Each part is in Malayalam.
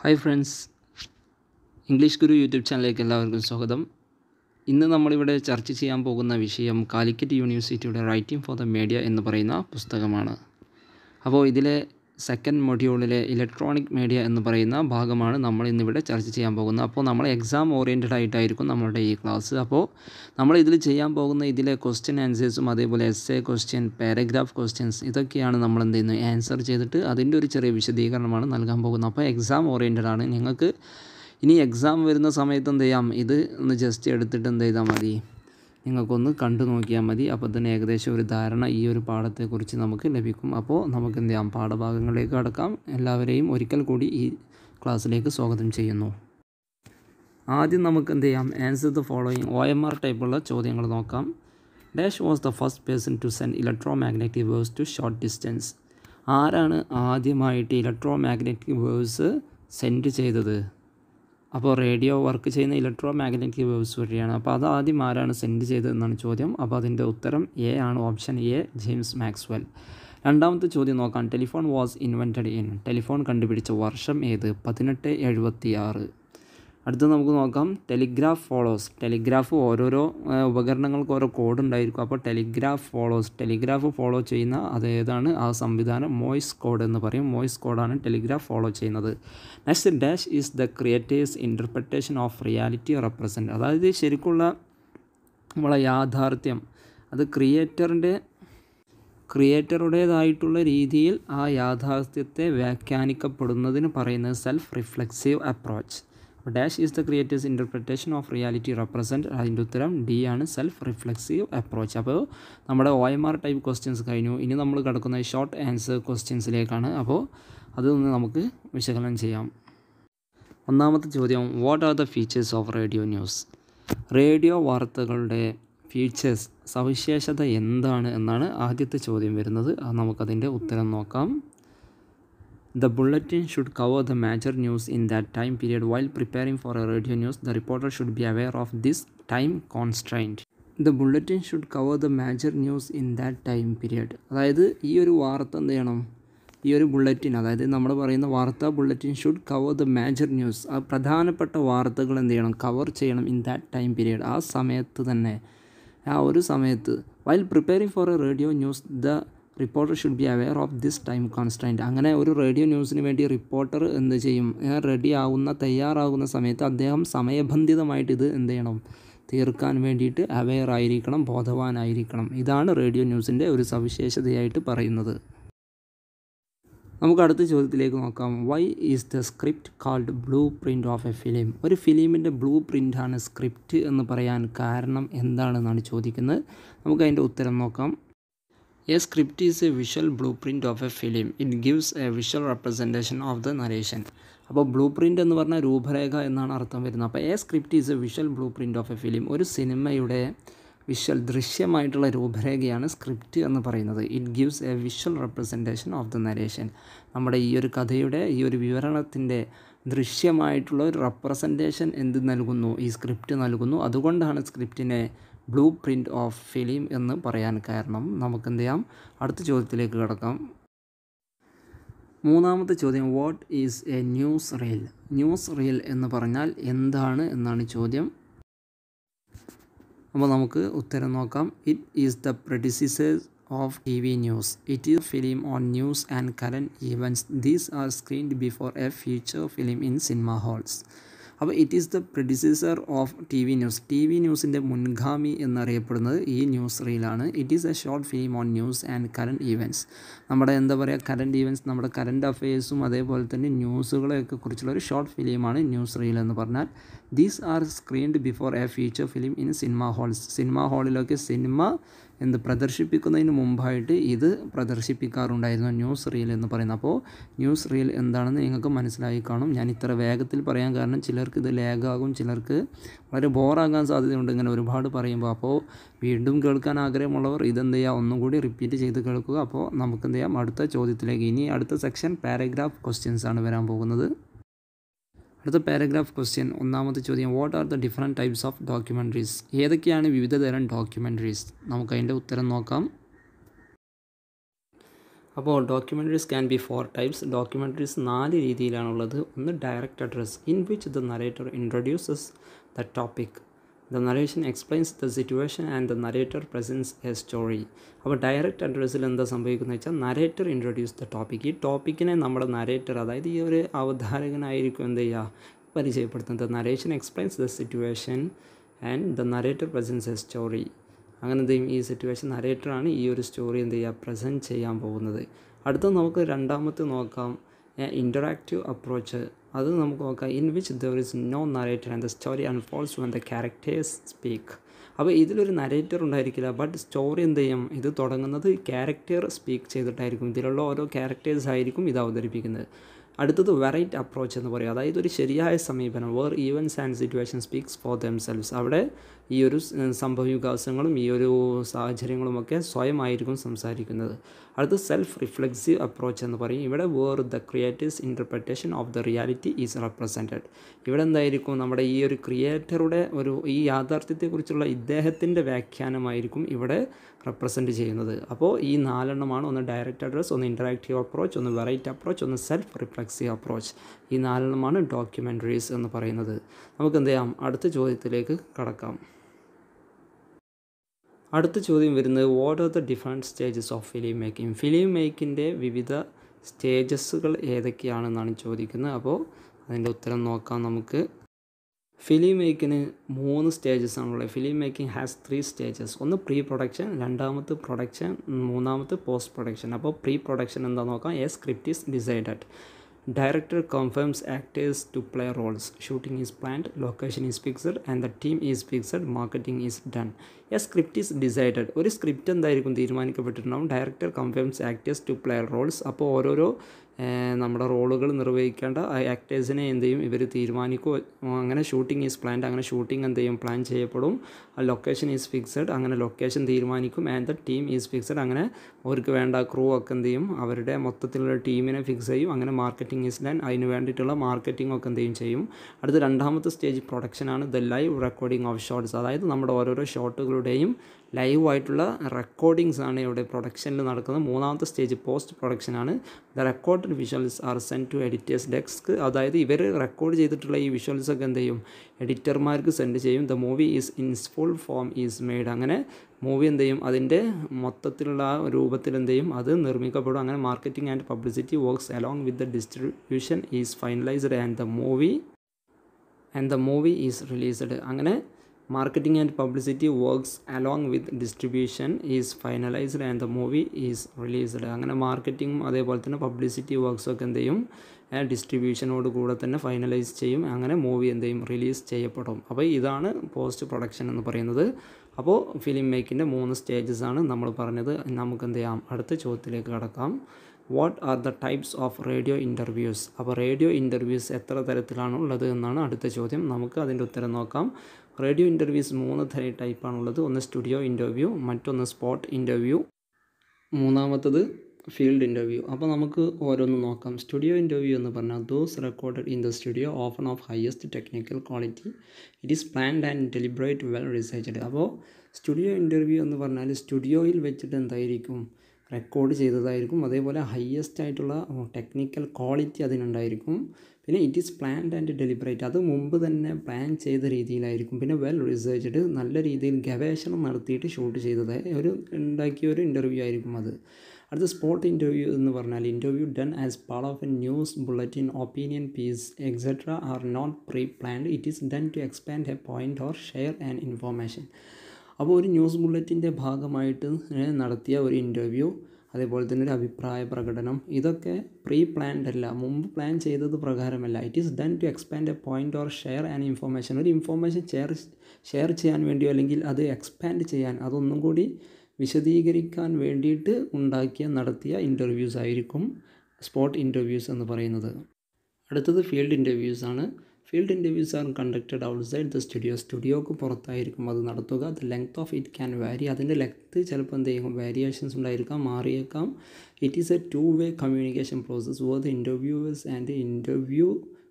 Hi friends English Guru YouTube ചാനലിലേക്ക് എല്ലാവർക്കും സ്വാഗതം ഇന്ന് നമ്മളിവിടെ ചർച്ച ചെയ്യാൻ പോകുന്ന വിഷയം കാലിക്കറ്റ് യൂണിവേഴ്സിറ്റിയുടെ റൈറ്റിംഗ് ഫോർ ദ മീഡിയ എന്ന് പറയുന്ന പുസ്തകമാണ് അപ്പോൾ ഇതിലെ സെക്കൻഡ് മൊഡ്യൂളിലെ ഇലക്ട്രോണിക് മീഡിയ എന്ന് പറയുന്ന ഭാഗമാണ് നമ്മൾ ഇന്നിവിടെ ചർച്ച ചെയ്യാൻ പോകുന്നത് അപ്പോൾ നമ്മൾ എക്സാം ഓറിയൻറ്റഡ് ആയിട്ടായിരിക്കും നമ്മളുടെ ഈ ക്ലാസ് അപ്പോൾ നമ്മൾ ഇതിൽ ചെയ്യാൻ പോകുന്ന ഇതിലെ ക്വസ്റ്റ്യൻ ആൻസേഴ്സും അതേപോലെ S A question paragraph questions ഇതൊക്കെയാണ് നമ്മൾ എന്ത് ചെയ്യുന്നത് ആൻസർ ചെയ്തിട്ട് അതിൻ്റെ ഒരു ചെറിയ വിശദീകരണമാണ് നൽകാൻ പോകുന്നത് അപ്പോൾ എക്സാം ഓറിയൻറ്റഡ് ആണ് നിങ്ങൾക്ക് ഇനി എക്സാം വരുന്ന സമയത്ത് എന്ത് ചെയ്യാം ഇത് ഒന്ന് ജസ്റ്റ് എടുത്തിട്ട് എന്ത് ചെയ്താൽ മതി നിങ്ങൾക്കൊന്ന് കണ്ടു നോക്കിയാൽ മതി അപ്പോൾ തന്നെ ഏകദേശം ഒരു ധാരണ ഈ ഒരു പാഠത്തെക്കുറിച്ച് നമുക്ക് ലഭിക്കും അപ്പോൾ നമുക്ക് എന്ത് ചെയ്യാം പാഠഭാഗങ്ങളിലേക്ക് കടക്കാം എല്ലാവരെയും ഒരിക്കൽ കൂടി ഈ ക്ലാസ്സിലേക്ക് സ്വാഗതം ചെയ്യുന്നു ആദ്യം നമുക്ക് എന്ത് ചെയ്യാം answer the following O M R ടൈപ്പുള്ള ചോദ്യങ്ങൾ നോക്കാം dash was the first person to send electro magnetic waves to short distance ആരാണ് ആദ്യമായിട്ട് ഇലക്ട്രോ മാഗ്നറ്റിക് വേവ്സ് സെൻഡ് ചെയ്തത് അപ്പോൾ റേഡിയോ വർക്ക് ചെയ്യുന്ന ഇലക്ട്രോ മാഗ്നറ്റിക് വേവ്സ് വഴിയാണ് അപ്പോൾ അത് ആദ്യം ആരാണ് സെൻഡ് ചെയ്തതെന്നാണ് ചോദ്യം അപ്പോൾ അതിൻ്റെ ഉത്തരം എ ആണ് ഓപ്ഷൻ എ ജെയിംസ് മാക്സ്വെൽ രണ്ടാമത്തെ ചോദ്യം നോക്കാം telephone was invented in telephone കണ്ടുപിടിച്ച വർഷം ഏത് പതിനെട്ട് എഴുപത്തി ആറ് അടുത്ത് നമുക്ക് നോക്കാം ടെലിഗ്രാഫ് ഫോളോസ് ടെലിഗ്രാഫ് ഓരോരോ ഉപകരണങ്ങൾക്ക് ഓരോ കോഡ് ഉണ്ടായിരിക്കും അപ്പോൾ ടെലിഗ്രാഫ് ഫോളോസ് ടെലിഗ്രാഫ് ഫോളോ ചെയ്യുന്ന അത് ഏതാണ് ആ സംവിധാനം മോയ്സ് കോഡ് എന്ന് പറയും മോയ്സ് കോഡാണ് ടെലിഗ്രാഫ് ഫോളോ ചെയ്യുന്നത് next dash is the creator's interpretation of reality represent അതായത് ശരിക്കുള്ള നമ്മളെ യാഥാർത്ഥ്യം അത് ക്രിയേറ്ററിൻ്റെ ക്രിയേറ്ററുടേതായിട്ടുള്ള രീതിയിൽ ആ യാഥാർത്ഥ്യത്തെ വ്യാഖ്യാനിക്കപ്പെടുന്നതിന് പറയുന്നത് self reflexive approach dash is the creator's interpretation of reality represent അതിൻ്റെ ഉത്തരം ഡി ആണ് സെൽഫ് റിഫ്ലെക്സീവ് അപ്രോച്ച് അപ്പോൾ നമ്മുടെ O M R type questions കഴിഞ്ഞു ഇനി നമ്മൾ കിടക്കുന്ന ഷോർട്ട് ആൻസർ ക്വസ്റ്റ്യൻസിലേക്കാണ് അപ്പോൾ അതൊന്ന് നമുക്ക് വിശകലനം ചെയ്യാം ഒന്നാമത്തെ ചോദ്യം what are the features of radio news radio വാർത്തകളുടെ ഫീച്ചേഴ്സ് സവിശേഷത എന്താണ് എന്നാണ് ആദ്യത്തെ ചോദ്യം വരുന്നത് അത് നമുക്കതിൻ്റെ ഉത്തരം നോക്കാം The bulletin should cover the major news in that time period. While preparing for a radio news, the reporter should be aware of this time constraint. The bulletin should cover the major news in that time period. അതായത് ഈ ഒരു വാർത്ത എന്ത് ചെയ്യണം ഈ ഒരു ബുള്ളറ്റിൻ അതായത് നമ്മൾ പറയുന്ന വാർത്ത bulletin should cover the major news ആ പ്രധാനപ്പെട്ട വാർത്തകൾ എന്ത് ചെയ്യണം കവർ ചെയ്യണം ഇൻ ദാറ്റ് ടൈം പീരിയഡ് ആ സമയത്ത് തന്നെ ആ ഒരു സമയത്ത് while preparing for a radio news the reporter should be aware of this time constant അങ്ങനെ ഒരു റേഡിയോ ന്യൂസിന് വേണ്ടി റിപ്പോർട്ടർ എന്ത് ചെയ്യും റെഡി ആവുന്ന തയ്യാറാകുന്ന സമയത്ത് അദ്ദേഹം സമയബന്ധിതമായിട്ട് ഇത് എന്ത് ചെയ്യണം തീർക്കാൻ വേണ്ടിയിട്ട് അവെയർ ആയിരിക്കണം ബോധവാനായിരിക്കണം ഇതാണ് റേഡിയോ ന്യൂസിൻ്റെ ഒരു സവിശേഷതയായിട്ട് പറയുന്നത് നമുക്ക് അടുത്ത ചോദ്യത്തിലേക്ക് നോക്കാം why is the script called blueprint of a film ഒരു ഫിലിമിൻ്റെ ബ്ലൂ പ്രിൻ്റാണ് സ്ക്രിപ്റ്റ് എന്ന് പറയാൻ കാരണം എന്താണെന്നാണ് ചോദിക്കുന്നത് നമുക്ക് അതിൻ്റെ ഉത്തരം നോക്കാം a script is a visual blueprint of a film it gives a visual representation of the narration അപ്പോൾ ബ്ലൂ പ്രിൻ്റ് എന്ന് പറഞ്ഞാൽ രൂപരേഖ എന്നാണ് അർത്ഥം വരുന്നത് അപ്പോൾ a script is a visual blueprint of a film ഒരു സിനിമയുടെ വിഷ്വൽ ദൃശ്യമായിട്ടുള്ള രൂപരേഖയാണ് സ്ക്രിപ്റ്റ് എന്ന് പറയുന്നത് it gives a visual representation of the narration നമ്മുടെ ഈ ഒരു കഥയുടെ ഈ ഒരു വിവരണത്തിൻ്റെ ദൃശ്യമായിട്ടുള്ള ഒരു റെപ്രസെൻറ്റേഷൻ എന്ത് നൽകുന്നു ഈ സ്ക്രിപ്റ്റ് നൽകുന്നു അതുകൊണ്ടാണ് സ്ക്രിപ്റ്റിനെ ബ്ലൂ പ്രിൻ്റ് ഓഫ് ഫിലിം എന്ന് പറയാൻ കാരണം നമുക്ക് എന്ത് ചെയ്യാം അടുത്ത ചോദ്യത്തിലേക്ക് കിടക്കാം മൂന്നാമത്തെ ചോദ്യം what is a newsreel newsreel എന്ന് പറഞ്ഞാൽ എന്താണ് എന്നാണ് ചോദ്യം അപ്പോൾ നമുക്ക് ഉത്തരം നോക്കാം it is the predecessors of T V news it is film on news and current events these are screened before a future film in cinema halls അപ്പോൾ it is the producer of T V news T V ന്യൂസിൻ്റെ മുൻഗാമി എന്നറിയപ്പെടുന്നത് ഈ ന്യൂസ് റീലാണ് it is a short film on news and current events നമ്മുടെ എന്താ പറയുക കറണ്ട് ഈവൻറ്റ്സ് നമ്മുടെ കറണ്ട് അഫയേഴ്സും അതേപോലെ തന്നെ ന്യൂസുകളെയൊക്കെ കുറിച്ചുള്ള ഒരു ഷോർട്ട് ഫിലിമാണ് ന്യൂസ് റീൽ എന്ന് പറഞ്ഞാൽ these are screened before a feature film in cinema halls cinema ഹാളിലൊക്കെ സിനിമ എന്ത് പ്രദർശിപ്പിക്കുന്നതിന് മുമ്പായിട്ട് ഇത് പ്രദർശിപ്പിക്കാറുണ്ടായിരുന്നു ന്യൂസ് റീൽ എന്ന് പറയുന്നത് അപ്പോൾ ന്യൂസ് റീൽ എന്താണെന്ന് നിങ്ങൾക്ക് മനസ്സിലായി കാണും ഞാൻ ഇത്ര വേഗത്തിൽ പറയാൻ കാരണം ചിലർക്ക് ഇത് ലാഗാകും ചിലർക്ക് വളരെ ബോറാകാൻ സാധ്യതയുണ്ട് ഇങ്ങനെ ഒരുപാട് പറയുമ്പോൾ അപ്പോൾ വീണ്ടും കേൾക്കാൻ ആഗ്രഹമുള്ളവർ ഇതെന്ത് ചെയ്യുക ഒന്നും കൂടി റിപ്പീറ്റ് ചെയ്ത് കേൾക്കുക അപ്പോൾ നമുക്ക് എന്ത് ചെയ്യാം അടുത്ത ചോദ്യത്തിലേക്ക് ഇനി അടുത്ത സെക്ഷൻ പാരഗ്രാഫ് ക്വസ്റ്റ്യൻസ് ആണ് വരാൻ പോകുന്നത് അടുത്ത പാരഗ്രാഫ് ക്വസ്റ്റ്യൻ ഒന്നാമത്തെ ചോദ്യം what are the different types of documentaries ഏതൊക്കെയാണ് വിവിധ തരം ഡോക്യുമെൻ്ററീസ് നമുക്ക് അതിൻ്റെ ഉത്തരം നോക്കാം അപ്പോൾ documentaries can be four types documentaries നാല് രീതിയിലാണുള്ളത് ഒന്ന് direct address in which the narrator introduces the topic the narration explains the situation and the narrator presents a story അപ്പോൾ ഡയറക്റ്റ് അഡ്രസ്സിൽ എന്താ സംഭവിക്കുന്നത് വെച്ചാൽ നരേറ്റർ ഇൻട്രൊഡ്യൂസ് ദ ടോപ്പിക് ഈ ടോപ്പിക്കിനെ നമ്മുടെ നരേറ്റർ അതായത് ഈ ഒരു അവതാരകനായിരിക്കും എന്ത് ചെയ്യുക പരിചയപ്പെടുത്തുന്നത് narration explains the situation and the narrator presents a story അങ്ങനെ എന്ത് ചെയ്യും ഈ സിറ്റുവേഷൻ നരേറ്ററാണ് ഈ ഒരു സ്റ്റോറി എന്ത് ചെയ്യുക പ്രസൻറ്റ് ചെയ്യാൻ പോകുന്നത് അടുത്ത നമുക്ക് രണ്ടാമത്തെ നോക്കാം ഇൻ്ററാക്റ്റീവ് അപ്രോച്ച് അത് നമുക്ക് നോക്കാം in which there is no narrator and the story unfolds when the characters speak അപ്പോൾ ഇതിലൊരു നരേറ്റർ ഉണ്ടായിരിക്കില്ല ബട്ട് സ്റ്റോറി എന്ത് ചെയ്യും ഇത് തുടങ്ങുന്നത് ക്യാരക്ടർ സ്പീക്ക് ചെയ്തിട്ടായിരിക്കും ഇതിലുള്ള ഓരോ ക്യാരക്ടേഴ്സ് ആയിരിക്കും ഇത് അവതരിപ്പിക്കുന്നത് അടുത്തത് വെറൈറ്റ് അപ്രോച്ച് എന്ന് പറയും അതായത് ഒരു ശരിയായ സമീപനം where events and situation speaks for themselves അവിടെ ഈ ഒരു സംഭവവികാസങ്ങളും ഈ ഒരു സാഹചര്യങ്ങളുമൊക്കെ സ്വയമായിരിക്കും സംസാരിക്കുന്നത് അടുത്ത് സെൽഫ് റിഫ്ലെക്സീവ് അപ്രോച്ച് എന്ന് പറയും ഇവിടെ where the creatives interpretation of the reality is represented ഇവിടെ എന്തായിരിക്കും നമ്മുടെ ഈ ഒരു ക്രിയേറ്ററുടെ ഒരു ഈ യാഥാർത്ഥ്യത്തെക്കുറിച്ചുള്ള ഇദ്ദേഹത്തിൻ്റെ വ്യാഖ്യാനമായിരിക്കും ഇവിടെ റെപ്രസെൻറ്റ് ചെയ്യുന്നത് അപ്പോൾ ഈ നാലെണ്ണമാണ് ഒന്ന് ഡയറക്റ്റ് അഡ്രസ് ഒന്ന് ഇൻറ്ററാക്റ്റീവ് അപ്രോച്ച് ഒന്ന് വെറൈറ്റ് അപ്രോച്ച് ഒന്ന് സെൽഫ് റിഫ്ലെക്സീവ് അപ്രോച്ച് ഈ നാലെണ്ണമാണ് ഡോക്യുമെൻ്ററീസ് എന്ന് പറയുന്നത് നമുക്ക് എന്ത് ചെയ്യാം അടുത്ത ചോദ്യത്തിലേക്ക് കടക്കാം അടുത്ത ചോദ്യം വരുന്നത് what are the different stages of film making film മേക്കിൻ്റെ വിവിധ സ്റ്റേജസുകൾ ഏതൊക്കെയാണെന്നാണ് ചോദിക്കുന്നത് അപ്പോൾ അതിൻ്റെ ഉത്തരം നോക്കാം നമുക്ക് ഫിലിം മേക്കിന് മൂന്ന് സ്റ്റേജസ് ആണുള്ളത് film making has three stages ഒന്ന് പ്രീ പ്രൊഡക്ഷൻ രണ്ടാമത്തെ പ്രൊഡക്ഷൻ മൂന്നാമത്തെ പോസ്റ്റ് പ്രൊഡക്ഷൻ അപ്പോൾ പ്രീ പ്രൊഡക്ഷൻ എന്താ നോക്കാം a script is decided Director confirms actors to play roles. Shooting is planned, location is fixed, and the team is fixed, marketing is done. A script is decided. ഒരു സ്ക്രിപ്റ്റ് എന്തായിരിക്കും തീരുമാനിക്കപ്പെട്ടിട്ടുണ്ടാവും director confirms actors to play roles അപ്പോൾ ഓരോരോ നമ്മുടെ റോളുകൾ നിർവഹിക്കേണ്ട ആക്ടേഴ്സിനെ എന്ത് ചെയ്യും ഇവർ തീരുമാനിക്കും അങ്ങനെ ഷൂട്ടിംഗ് ഈസ് പ്ലാൻഡ് അങ്ങനെ ഷൂട്ടിംഗ് എന്ത് ചെയ്യും പ്ലാൻ ചെയ്യപ്പെടും ലൊക്കേഷൻ ഈസ് ഫിക്സഡ് അങ്ങനെ ലൊക്കേഷൻ തീരുമാനിക്കും and the team is fixed അങ്ങനെ അവർക്ക് വേണ്ട ക്രൂ ഒക്കെ എന്ത് ചെയ്യും അവരുടെ മൊത്തത്തിലുള്ള ടീമിനെ ഫിക്സ് ചെയ്യും അങ്ങനെ മാർക്കറ്റിംഗ് ഈസ് ഡൺ അതിന് വേണ്ടിയിട്ടുള്ള മാർക്കറ്റിംഗ് ഒക്കെ എന്ത് ചെയ്യും ചെയ്യും അടുത്ത രണ്ടാമത്തെ സ്റ്റേജ് പ്രൊഡക്ഷനാണ് the live recording of shots അതായത് നമ്മുടെ ഓരോരോ ഷോട്ടുകളുടെയും ലൈവായിട്ടുള്ള റെക്കോർഡിങ്സ് ആണ് ഇവിടെ പ്രൊഡക്ഷനിൽ നടക്കുന്നത് മൂന്നാമത്തെ സ്റ്റേജ് പോസ്റ്റ് പ്രൊഡക്ഷനാണ് the record visuals are sent to editor's desk അതായത് ഇവർ റെക്കോർഡ് ചെയ്തിട്ടുള്ള ഈ വിഷ്വൽസ് ഒക്കെ എന്ത് ചെയ്യും എഡിറ്റർമാർക്ക് സെൻഡ് ചെയ്യും the movie is in full form is made അങ്ങനെ മൂവി എന്ത് ചെയ്യും അതിൻ്റെ മൊത്തത്തിലുള്ള രൂപത്തിൽ എന്ത് ചെയ്യും അത് നിർമ്മിക്കപ്പെടും അങ്ങനെ marketing and publicity works along with the distribution is finalised and the movie and the movie is released അങ്ങനെ marketing and publicity works along with distribution is finalised and the movie is released അങ്ങനെ മാർക്കറ്റിംഗും അതേപോലെ തന്നെ പബ്ലിസിറ്റി വർക്ക്സും ഒക്കെ എന്ത് ചെയ്യും ഡിസ്ട്രിബ്യൂഷനോട് കൂടെ തന്നെ ഫൈനലൈസ് ചെയ്യും അങ്ങനെ മൂവി എന്ത് ചെയ്യും റിലീസ് ചെയ്യപ്പെടും അപ്പോൾ ഇതാണ് പോസ്റ്റ് പ്രൊഡക്ഷൻ എന്ന് പറയുന്നത് അപ്പോൾ ഫിലിം മേക്കിൻ്റെ മൂന്ന് സ്റ്റേജസ് ആണ് നമ്മൾ പറഞ്ഞത് നമുക്ക് എന്ത് ചെയ്യാം അടുത്ത ചോദ്യത്തിലേക്ക് കടക്കാം what are the types of radio interviews അപ്പോൾ റേഡിയോ ഇൻ്റർവ്യൂസ് എത്ര തരത്തിലാണ് ഉള്ളത് എന്നാണ് അടുത്ത ചോദ്യം നമുക്ക് അതിൻ്റെ ഉത്തരം നോക്കാം റേഡിയോ ഇൻ്റർവ്യൂസ് മൂന്ന് തരം ടൈപ്പാണുള്ളത് ഒന്ന് സ്റ്റുഡിയോ ഇൻ്റർവ്യൂ മറ്റൊന്ന് സ്പോട്ട് ഇൻ്റർവ്യൂ മൂന്നാമത്തത് ഫീൽഡ് ഇൻ്റർവ്യൂ അപ്പോൾ നമുക്ക് ഓരോന്ന് നോക്കാം സ്റ്റുഡിയോ ഇൻ്റർവ്യൂ എന്ന് പറഞ്ഞാൽ those recorded in the studio often of highest technical quality it is planned and deliberate well researched അപ്പോൾ സ്റ്റുഡിയോ ഇൻ്റർവ്യൂ എന്ന് പറഞ്ഞാൽ സ്റ്റുഡിയോയിൽ വെച്ചിട്ട് എന്തായിരിക്കും റെക്കോർഡ് ചെയ്തതായിരിക്കും അതേപോലെ ഹയസ്റ്റ് ആയിട്ടുള്ള ടെക്നിക്കൽ ക്വാളിറ്റി അതിനുണ്ടായിരിക്കും പിന്നെ it is planned and deliberate അത് മുമ്പ് തന്നെ പ്ലാൻ ചെയ്ത രീതിയിലായിരിക്കും പിന്നെ വെൽ റിസർച്ച്ഡ് നല്ല രീതിയിൽ ഗവേഷണം നടത്തിയിട്ട് ഷൂട്ട് ചെയ്തത് ഒരു ഉണ്ടാക്കിയ ഒരു ഇൻ്റർവ്യൂ ആയിരിക്കും അത് അടുത്ത സ്പോട്ട് ഇൻ്റർവ്യൂ എന്ന് പറഞ്ഞാൽ interview done as part of a news bulletin opinion piece etcetera are not pre planned it is done to expand a point or share and information അപ്പോൾ ഒരു ന്യൂസ് ബുള്ളറ്റിൻ്റെ ഭാഗമായിട്ട് നടത്തിയ ഒരു ഇൻ്റർവ്യൂ അതേപോലെ തന്നെ ഒരു അഭിപ്രായ പ്രകടനം ഇതൊക്കെ പ്രീ പ്ലാൻഡ് അല്ല മുമ്പ് പ്ലാൻ ചെയ്തത് പ്രകാരമല്ല it is done to expand a point or share and information ഒരു ഇൻഫോർമേഷൻ ഷെയർ ഷെയർ ചെയ്യാൻ വേണ്ടിയോ അല്ലെങ്കിൽ അത് എക്സ്പാൻഡ് ചെയ്യാൻ അതൊന്നും കൂടി വിശദീകരിക്കാൻ വേണ്ടിയിട്ട് ഉണ്ടാക്കിയ നടത്തിയ ഇൻ്റർവ്യൂസ് ആയിരിക്കും സ്പോട്ട് ഇൻ്റർവ്യൂസ് എന്ന് പറയുന്നത് അടുത്തത് ഫീൽഡ് ഇൻ്റർവ്യൂസ് ആണ് field interviews are conducted outside the studio സ്റ്റുഡിയോക്ക് പുറത്തായിരിക്കും അത് നടത്തുക the length of it can vary അതിൻ്റെ ലെങ്ത് ചിലപ്പോൾ എന്ത് ചെയ്യും വേരിയേഷൻസ് ഉണ്ടായിരിക്കാം മാറിയേക്കാം it is a two way communication process where the interviewers and interview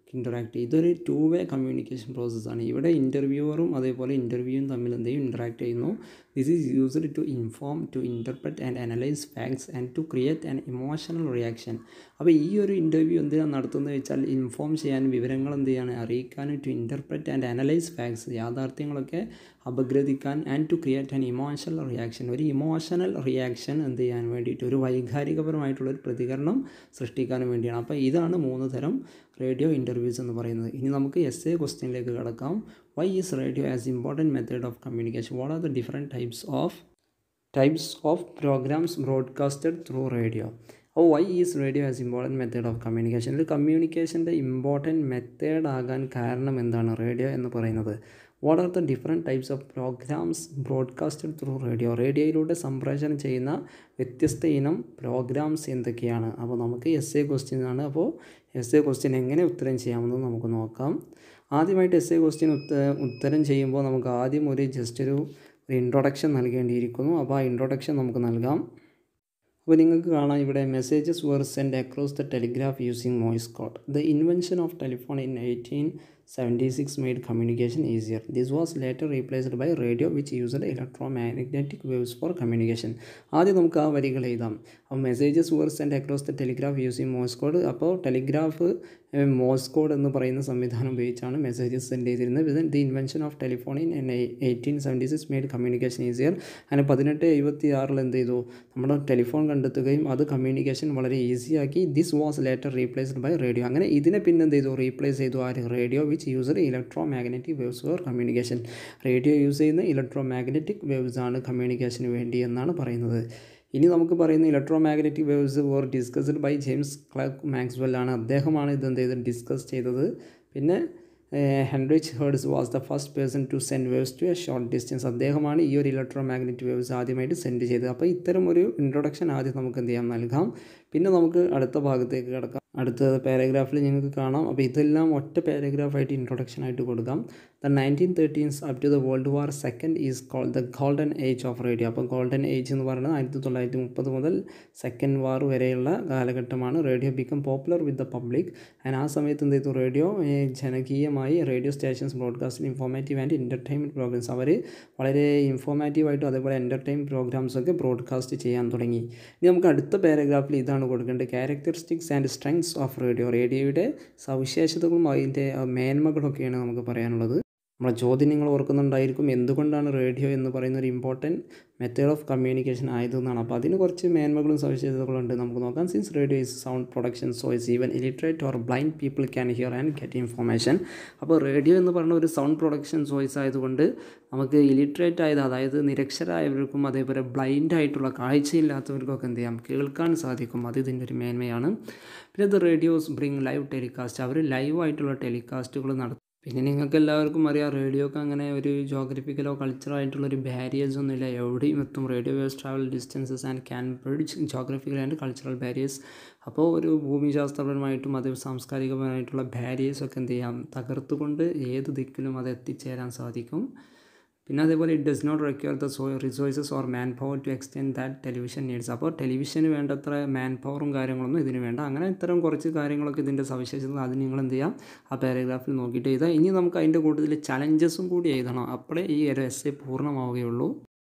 interact ചെയ്യും ഇതൊരു ടു വേ കമ്മ്യൂണിക്കേഷൻ പ്രോസസ്സാണ് ഇവിടെ ഇൻ്റർവ്യൂവറും അതേപോലെ ഇൻ്റർവ്യൂവും തമ്മിൽ എന്ത് ചെയ്യും ഇൻറ്ററാക്ട് ചെയ്യുന്നു this is used to inform to interpret and analyse facts and to create an emotional reaction അപ്പോൾ ഈ ഒരു ഇൻ്റർവ്യൂ എന്തിനാണ് നടത്തുന്നത് വെച്ചാൽ ഇൻഫോം ചെയ്യാനും വിവരങ്ങൾ എന്ത് ചെയ്യാൻ അറിയിക്കാനും to interpret and analyse facts യാഥാർത്ഥ്യങ്ങളൊക്കെ അപഗ്രഥിക്കാൻ and to create an emotional reaction ഒരു ഇമോഷണൽ റിയാക്ഷൻ എന്ത് ചെയ്യാൻ വേണ്ടിയിട്ട് ഒരു വൈകാരികപരമായിട്ടുള്ളൊരു പ്രതികരണം സൃഷ്ടിക്കാനും വേണ്ടിയാണ് അപ്പോൾ ഇതാണ് മൂന്ന് തരം റേഡിയോ ഇൻ്റർവ്യൂസ് എന്ന് പറയുന്നത് ഇനി നമുക്ക് എസ് എ ക്വസ്റ്റ്യനിലേക്ക് കിടക്കാം why is radio as important method of communication what are the different types of types of programmes broadcasted through radio അപ്പോൾ why is radio as important method of communication ഒരു കമ്മ്യൂണിക്കേഷൻ്റെ ഇമ്പോർട്ടൻറ്റ് മെത്തേഡ് ആകാൻ കാരണം എന്താണ് റേഡിയോ എന്ന് പറയുന്നത് what are the different types of programmes broadcasted through radio റേഡിയോയിലൂടെ സംപ്രേഷണം ചെയ്യുന്ന വ്യത്യസ്ത ഇനം പ്രോഗ്രാംസ് എന്തൊക്കെയാണ് അപ്പോൾ നമുക്ക് എസ് എ ക്വസ്റ്റ്യൻ ആണ് അപ്പോൾ എസ് എ ക്വസ്റ്റ്യൻ എങ്ങനെ ഉത്തരം ചെയ്യാമെന്ന് നമുക്ക് നോക്കാം ആദ്യമായിട്ട് എസ് എ ക്വസ്റ്റ്യൻ ഉത്തരം ചെയ്യുമ്പോൾ നമുക്ക് ആദ്യം ഒരു ജസ്റ്റ് ഒരു ഒരു ഇൻട്രൊഡക്ഷൻ നൽകേണ്ടിയിരിക്കുന്നു അപ്പോൾ ആ ഇൻട്രൊഡക്ഷൻ നമുക്ക് നൽകാം അപ്പോൾ നിങ്ങൾക്ക് കാണാം ഇവിടെ messages were send across the telegraph using voice code the invention of telephone in eighteen seventy six made communication easier this was later replaced by radio which used electro magnetic waves for communication ആദ്യം നമുക്ക് ആ വരികൾ എഴുതാം അപ്പോൾ messages were send across the telegraph using Morse code അപ്പോൾ ടെലിഗ്രാഫ് മോസ് കോഡ് എന്ന് പറയുന്ന സംവിധാനം ഉപയോഗിച്ചാണ് മെസ്സേജസ് സെൻഡ് ചെയ്തിരുന്നത് within the invention of telephone in eighteen seventy six made communication easier അങ്ങനെ പതിനെട്ട് എഴുപത്തി ആറിൽ എന്ത് ചെയ്തു നമ്മുടെ ടെലിഫോൺ കണ്ടെത്തുകയും അത് കമ്മ്യൂണിക്കേഷൻ വളരെ ഈസിയാക്കി this was later replaced by radio അങ്ങനെ ഇതിനെ പിന്നെ എന്ത് ചെയ്തു റീപ്ലേസ് ചെയ്തു ആര് radio which user electro magnetic waves for communication radio use ചെയ്യുന്ന ഇലക്ട്രോ മാഗ്നറ്റിക് വേവ്സ് ആണ് കമ്മ്യൂണിക്കേഷന് വേണ്ടി എന്നാണ് പറയുന്നത് ഇനി നമുക്ക് പറയുന്ന electro magnetic waves were discussed by James Clerk Maxwell ആണ് അദ്ദേഹമാണ് ഇത് എന്ത് ചെയ്ത് ഡിസ്കസ് ചെയ്തത് പിന്നെ Heinrich Hertz was the first person to send waves to a short distance അദ്ദേഹമാണ് ഈ ഒരു ഇലക്ട്രോ മാഗ്നറ്റിക് വേവ്സ് ആദ്യമായിട്ട് സെൻഡ് ചെയ്തത് അപ്പോൾ ഇത്തരം ഒരു ഇൻട്രൊഡക്ഷൻ ആദ്യം നമുക്ക് എന്ത് ചെയ്യാം നൽകാം പിന്നെ നമുക്ക് അടുത്ത ഭാഗത്തേക്ക് കിടക്കാം അടുത്ത പാരഗ്രാഫിൽ നിങ്ങൾക്ക് കാണാം അപ്പോൾ ഇതെല്ലാം ഒറ്റ പാരഗ്രാഫായിട്ട് ഇൻട്രൊഡക്ഷൻ ആയിട്ട് കൊടുക്കാം the nineteen thirteens up to the world war second is called the golden age of radio അപ്പോൾ ഗോൾഡൻ ഏജ് എന്ന് പറയുന്നത് ആയിരത്തി തൊള്ളായിരത്തി മുപ്പത് മുതൽ സെക്കൻഡ് വാർ വരെയുള്ള കാലഘട്ടമാണ് radio become popular with the public and ആ സമയത്ത് എന്ത് ചെയ്തു റേഡിയോ ജനകീയമായി radio stations broadcasting informative and entertainment programs അവർ വളരെ ഇൻഫോർമേറ്റീവായിട്ടും അതേപോലെ എൻ്റർടൈൻ പ്രോഗ്രാംസൊക്കെ ബ്രോഡ്കാസ്റ്റ് ചെയ്യാൻ തുടങ്ങി ഇനി നമുക്ക് അടുത്ത പാരഗ്രാഫിൽ ഇതാണ് കൊടുക്കേണ്ടത് characteristics and strengths of radio റേഡിയോയുടെ സവിശേഷതകളും അതിൻ്റെ മേന്മകളൊക്കെയാണ് നമുക്ക് പറയാനുള്ളത് നമ്മളെ ചോദ്യം നിങ്ങൾ ഓർക്കുന്നുണ്ടായിരിക്കും എന്തുകൊണ്ടാണ് റേഡിയോ എന്ന് പറയുന്ന ഒരു ഇമ്പോർട്ടൻറ്റ് മെത്തേഡ് ഓഫ് കമ്മ്യൂണിക്കേഷൻ ആയതെന്നാണ് അപ്പോൾ അതിന് കുറച്ച് മേന്മകളും സവിശേഷതകളും ഉണ്ട് നമുക്ക് നോക്കാം since radio is sound production so is even illiterate or blind people can hear and get information അപ്പോൾ റേഡിയോ എന്ന് പറയുന്ന ഒരു സൗണ്ട് പ്രൊഡക്ഷൻ സോയ്സ് ആയതുകൊണ്ട് നമുക്ക് ഇലിറ്ററേറ്റ് ആയത് അതായത് നിരക്ഷരായവർക്കും അതേപോലെ ബ്ലൈൻഡ് ആയിട്ടുള്ള കാഴ്ചയില്ലാത്തവർക്കൊക്കെ എന്ത് ചെയ്യാം കേൾക്കാൻ സാധിക്കും അത് ഇതിൻ്റെ ഒരു മേന്മയാണ് പിന്നെ ഇത് റേഡിയോസ് ബ്രിങ് ലൈവ് ടെലികാസ്റ്റ് അവർ ലൈവായിട്ടുള്ള ടെലികാസ്റ്റുകൾ നടത്തും പിന്നെ നിങ്ങൾക്ക് എല്ലാവർക്കും അറിയാം റേഡിയോക്ക് അങ്ങനെ ഒരു ജോഗ്രഫിക്കലോ കൾച്ചറോ ആയിട്ടുള്ള ഒരു ബാരിയേഴ്സ് ഒന്നുമില്ല എവിടെയും എത്തും radio waves travel distances and can bridge geographical and cultural barriers അപ്പോൾ ഒരു ഭൂമിശാസ്ത്രപരമായിട്ടും അത് സാംസ്കാരികപരമായിട്ടുള്ള ബാരിയേഴ്സ് ഒക്കെ എന്ത് ചെയ്യാം തകർത്തുകൊണ്ട് ഏത് ദിക്കിലും അത് എത്തിച്ചേരാൻ സാധിക്കും പിന്നെ അതേപോലെ it does not require the so resources or manpower to extend that television needs അപ്പോൾ ടെലിവിഷന് വേണ്ടത്ര മാൻ പവറും കാര്യങ്ങളൊന്നും ഇതിന് വേണ്ട അങ്ങനെ ഇത്തരം കുറച്ച് കാര്യങ്ങളൊക്കെ ഇതിൻ്റെ സവിശേഷത അത് നിങ്ങൾ എന്ത് ചെയ്യാം ആ പാരഗ്രാഫിൽ നോക്കിയിട്ട് എഴുതാം ഇനി നമുക്ക് അതിൻ്റെ കൂട്ടത്തിൽ ചലഞ്ചസും കൂടി എഴുതണം അപ്പോഴേ ഈ ഒരു എസ് എ പൂർണ്ണമാവുകയുള്ളൂ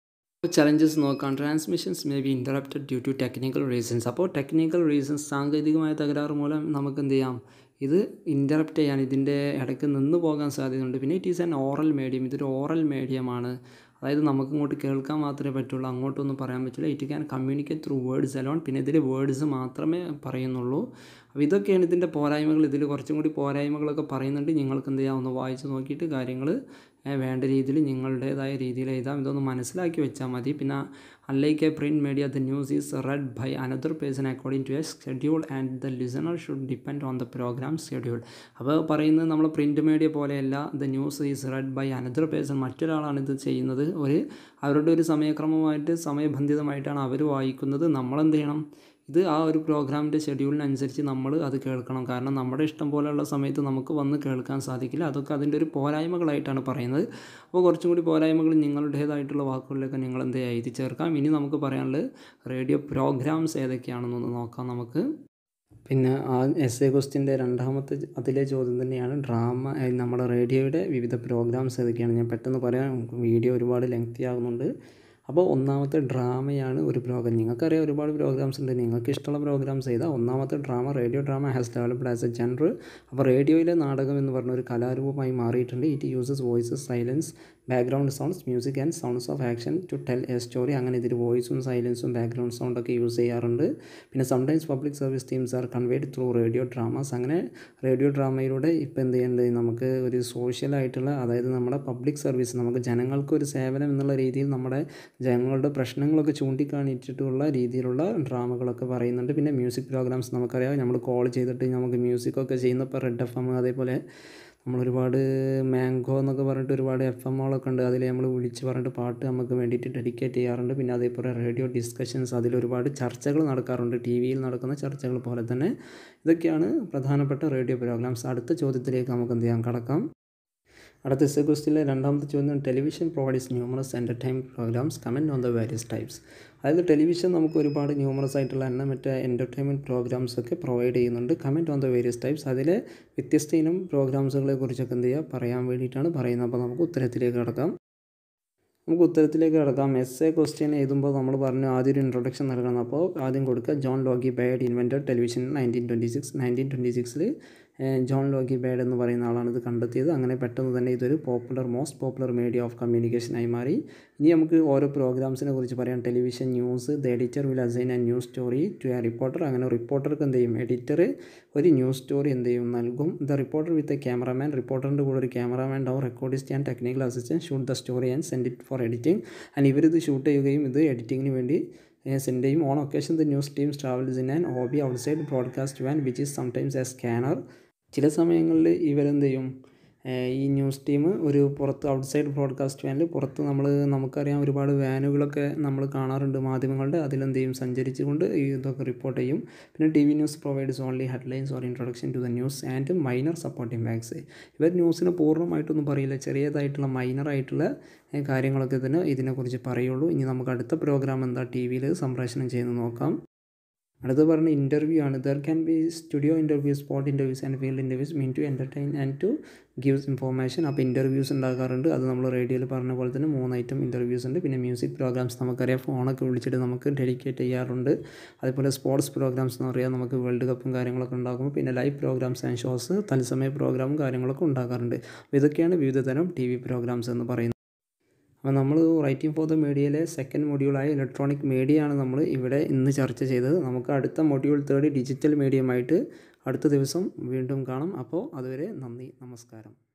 ചലഞ്ചസ് നോക്കാം transmissions may be interrupted due to technical reasons അപ്പോൾ ടെക്നിക്കൽ റീസൺസ് സാങ്കേതികമായ തകരാറ് മൂലം നമുക്ക് എന്ത് ചെയ്യാം ഇത് ഇൻറ്ററപ്റ്റ് ചെയ്യാൻ ഇതിൻ്റെ ഇടയ്ക്ക് നിന്ന് പോകാൻ സാധ്യതയുണ്ട് പിന്നെ it is an oral medium ഇതൊരു ഓറൽ മീഡിയമാണ് അതായത് നമുക്ക് ഇങ്ങോട്ട് കേൾക്കാൻ മാത്രമേ പറ്റുള്ളൂ അങ്ങോട്ടൊന്നും പറയാൻ പറ്റില്ല it can communicate through words alone പിന്നെ ഇതിൽ വേർഡ്സ് മാത്രമേ പറയുന്നുള്ളൂ അപ്പോൾ ഇതൊക്കെയാണ് ഇതിൻ്റെ പോരായ്മകൾ ഇതിൽ കുറച്ചും കൂടി പോരായ്മകളൊക്കെ പറയുന്നുണ്ട് നിങ്ങൾക്ക് എന്ത് ചെയ്യാം ഒന്ന് വായിച്ച് നോക്കിയിട്ട് കാര്യങ്ങൾ വേണ്ട രീതിയിൽ നിങ്ങളുടേതായ രീതിയിൽ എഴുതാം ഇതൊന്ന് മനസ്സിലാക്കി വെച്ചാൽ മതി പിന്നെ unlike a print media the news is read by another person according to a schedule and the listener should depend on the program schedule അപ്പോൾ പറയുന്നത് നമ്മൾ പ്രിൻറ്റ് മീഡിയ പോലെയല്ല the news is read by another person മറ്റൊരാളാണ് ഇത് ചെയ്യുന്നത് ഒരു അവരുടെ ഒരു സമയക്രമമായിട്ട് സമയബന്ധിതമായിട്ടാണ് അവർ വായിക്കുന്നത് നമ്മളെന്ത് ചെയ്യണം ഇത് ആ ഒരു പ്രോഗ്രാമിൻ്റെ ഷെഡ്യൂളിനനുസരിച്ച് നമ്മൾ അത് കേൾക്കണം കാരണം നമ്മുടെ ഇഷ്ടം പോലെയുള്ള സമയത്ത് നമുക്ക് വന്ന് കേൾക്കാൻ സാധിക്കില്ല അതൊക്കെ അതിൻ്റെ ഒരു പോരായ്മകളായിട്ടാണ് പറയുന്നത് അപ്പോൾ കുറച്ചും കൂടി പോരായ്മകൾ നിങ്ങളുടേതായിട്ടുള്ള വാക്കുകളിലൊക്കെ നിങ്ങൾ എന്ത് എഴുതി ചേർക്കാം ഇനി നമുക്ക് പറയാനുള്ളത് റേഡിയോ പ്രോഗ്രാംസ് ഏതൊക്കെയാണെന്നൊന്ന് നോക്കാം നമുക്ക് പിന്നെ ആ എസ് എ ക്വസ്റ്റിൻ്റെ രണ്ടാമത്തെ അതിലെ ചോദ്യം തന്നെയാണ് ഡ്രാമ നമ്മുടെ റേഡിയോയുടെ വിവിധ പ്രോഗ്രാംസ് ഏതൊക്കെയാണ് ഞാൻ പെട്ടെന്ന് പറയാം വീഡിയോ ഒരുപാട് ലെങ്തി ആകുന്നുണ്ട് അപ്പോൾ ഒന്നാമത്തെ ഡ്രാമയാണ് ഒരു പ്രോഗ്രാം നിങ്ങൾക്കറിയാം ഒരുപാട് പ്രോഗ്രാംസ് ഉണ്ട് നിങ്ങൾക്ക് ഇഷ്ടമുള്ള പ്രോഗ്രാംസ് ചെയ്താൽ ഒന്നാമത്തെ drama radio drama has developed as a general അപ്പോൾ റേഡിയോയിലെ നാടകം എന്ന് പറഞ്ഞ ഒരു കലാരൂപമായി മാറിയിട്ടുണ്ട് it uses voices silence background sounds music and sounds of action to tell a story അങ്ങനെ ഇതിൽ വോയിസും സൈലൻസും ബാക്ക്ഗ്രൗണ്ട് സൗണ്ടൊക്കെ യൂസ് ചെയ്യാറുണ്ട് പിന്നെ sometimes public service themes are conveyed through radio dramas അങ്ങനെ റേഡിയോ ഡ്രാമയിലൂടെ ഇപ്പോൾ എന്ത് ചെയ്യുന്നുണ്ട് നമുക്ക് ഒരു സോഷ്യലായിട്ടുള്ള അതായത് നമ്മുടെ പബ്ലിക് സർവീസ് നമുക്ക് ജനങ്ങൾക്ക് ഒരു സേവനം എന്നുള്ള രീതിയിൽ നമ്മുടെ ജനങ്ങളുടെ പ്രശ്നങ്ങളൊക്കെ ചൂണ്ടിക്കാണിച്ചിട്ടുള്ള രീതിയിലുള്ള ഡ്രാമകളൊക്കെ പറയുന്നുണ്ട് പിന്നെ മ്യൂസിക് പ്രോഗ്രാംസ് നമുക്കറിയാം നമ്മൾ കോൾ ചെയ്തിട്ട് നമുക്ക് മ്യൂസിക്കൊക്കെ ചെയ്യുന്നപ്പോൾ റെഡ് എഫ് എം അതേപോലെ നമ്മൾ ഒരുപാട് മാംഗോ എന്നൊക്കെ പറഞ്ഞിട്ട് ഒരുപാട് എഫ് എമ്മുകളൊക്കെ ഉണ്ട് അതിൽ നമ്മൾ വിളിച്ച് പറഞ്ഞിട്ട് പാട്ട് നമുക്ക് വേണ്ടിയിട്ട് ഡെഡിക്കേറ്റ് ചെയ്യാറുണ്ട് പിന്നെ അതേപോലെ റേഡിയോ ഡിസ്കഷൻസ് അതിൽ ഒരുപാട് ചർച്ചകൾ നടക്കാറുണ്ട് ടി വിയിൽ നടക്കുന്ന ചർച്ചകൾ പോലെ തന്നെ ഇതൊക്കെയാണ് പ്രധാനപ്പെട്ട റേഡിയോ പ്രോഗ്രാംസ് അടുത്ത ചോദ്യത്തിലേക്ക് നമുക്ക് എന്ത് ചെയ്യാം കടക്കാം അടുത്ത എസ് എ ക്വസ്റ്റിലെ രണ്ടാമത്തെ ചോദ്യം television provides numerous entertainment programs comment on the various types അതായത് ടെലിവിഷൻ നമുക്ക് ഒരുപാട് ന്യൂമറസ് ആയിട്ടുള്ള എണ്ണമറ്റ എൻ്റർടൈൻമെൻറ്റ് പ്രോഗ്രാംസ് ഒക്കെ പ്രൊവൈഡ് ചെയ്യുന്നുണ്ട് comment on the various types അതിലെ വ്യത്യസ്ത ഇനം പ്രോഗ്രാംസുകളെ കുറിച്ചൊക്കെ എന്ത് ചെയ്യുക പറയാൻ വേണ്ടിയിട്ടാണ് പറയുന്നത് അപ്പോൾ നമുക്ക് ഉത്തരത്തിലേക്ക് കടക്കാം നമുക്ക് ഉത്തരത്തിലേക്ക് കിടക്കാം എസ് എ ക്വസ്റ്റ്യൻ എഴുതുമ്പോൾ നമ്മൾ പറഞ്ഞു ആദ്യം ഒരു ഇൻട്രൊഡക്ഷൻ നൽകണം അപ്പോൾ ആദ്യം കൊടുക്കുക John Logie Baird invented television nineteen twenty six nineteen twenty സിക്സിൽ ജോൺ ലോഗി ബേഡ് എന്ന് പറയുന്ന ആളാണ് ഇത് കണ്ടെത്തിയത് അങ്ങനെ പെട്ടെന്ന് തന്നെ ഇതൊരു popular most popular media of കമ്മ്യൂണിക്കേഷനായി മാറി ഇനി നമുക്ക് ഓരോ പ്രോഗ്രാംസിനെ കുറിച്ച് പറയാം television news the editor will assign a news story to a reporter അങ്ങനെ റിപ്പോർട്ടർക്ക് എന്ത് ചെയ്യും എഡിറ്റർ ഒരു ന്യൂസ് സ്റ്റോറി എന്ത് ചെയ്യും നൽകും the reporter with a cameraman റിപ്പോർട്ടറിൻ്റെ കൂടെ ഒരു ക്യാമറാമാൻ ഉണ്ടാവും recordist and technical assistant shoot the story and send it for editing and ഇവരിത് ഷൂട്ട് ചെയ്യുകയും ഇത് എഡിറ്റിങ്ങിന് വേണ്ടി സെൻഡ് ചെയ്യും on occasion the news team travels in and OB outside broadcast van which is sometimes a scanner ചില സമയങ്ങളിൽ ഇവരെന്ത് ചെയ്യും ഈ ന്യൂസ് ടീം ഒരു പുറത്ത് ഔട്ട്സൈഡ് ബ്രോഡ്കാസ്റ്റ് വാനിൽ പുറത്ത് നമ്മൾ നമുക്കറിയാം ഒരുപാട് വാനുകളൊക്കെ നമ്മൾ കാണാറുണ്ട് മാധ്യമങ്ങളുടെ അതിലെന്ത് ചെയ്യും സഞ്ചരിച്ചുകൊണ്ട് ഇതൊക്കെ റിപ്പോർട്ട് ചെയ്യും പിന്നെ T V news provides only headlines or introduction to the news and minor supporting backs ഇവർ ന്യൂസിനെ പൂർണ്ണമായിട്ടൊന്നും പറയില്ല ചെറിയതായിട്ടുള്ള മൈനർ ആയിട്ടുള്ള കാര്യങ്ങളൊക്കെ തന്നെ ഇതിനെക്കുറിച്ച് പറയുള്ളൂ ഇനി നമുക്ക് അടുത്ത പ്രോഗ്രാം എന്താ ടി വിയിൽ സംപ്രേഷണം ചെയ്ത് നോക്കാം അടുത്ത് പറഞ്ഞ ഇൻ്റർവ്യൂ ആണ് there can be studio interview spot interviews and field interviews mean to entertain and to gives information അപ്പോൾ ഇൻ്റർവ്യൂസ് ഉണ്ടാക്കാറുണ്ട് അത് നമ്മൾ റേഡിയോയിൽ പറഞ്ഞ പോലെ തന്നെ മൂന്ന് ഐറ്റം ഇൻ്റർവ്യൂസ് ഉണ്ട് പിന്നെ മ്യൂസിക് പ്രോഗ്രാംസ് നമുക്കറിയാം ഫോണൊക്കെ വിളിച്ചിട്ട് നമുക്ക് ഡെഡിക്കേറ്റ് ചെയ്യാറുണ്ട് അതേപോലെ സ്പോർട്സ് പ്രോഗ്രാംസ് എന്ന് പറയാം നമുക്ക് വേൾഡ് കപ്പും കാര്യങ്ങളൊക്കെ ഉണ്ടാകുമ്പോൾ പിന്നെ ലൈവ് പ്രോഗ്രാംസ് ആൻഡ് ഷോസ് തത്സമയ പ്രോഗ്രാമും കാര്യങ്ങളൊക്കെ ഉണ്ടാക്കാറുണ്ട് അപ്പോൾ ഇതൊക്കെയാണ് വിവിധ തരം ടി വി പ്രോഗ്രാംസ് എന്ന് പറയുന്നത് അപ്പോൾ നമ്മൾ റൈറ്റിംഗ് ഫോർ ദ മീഡിയയിലെ സെക്കൻഡ് മൊഡ്യൂളായ ഇലക്ട്രോണിക് മീഡിയ ആണ് നമ്മൾ ഇവിടെ ഇന്ന് ചർച്ച ചെയ്തത് നമുക്ക് അടുത്ത മൊഡ്യൂൾ തേർഡ് ഡിജിറ്റൽ മീഡിയമായിട്ട് അടുത്ത ദിവസം വീണ്ടും കാണാം അപ്പോൾ അതുവരെ നന്ദി നമസ്കാരം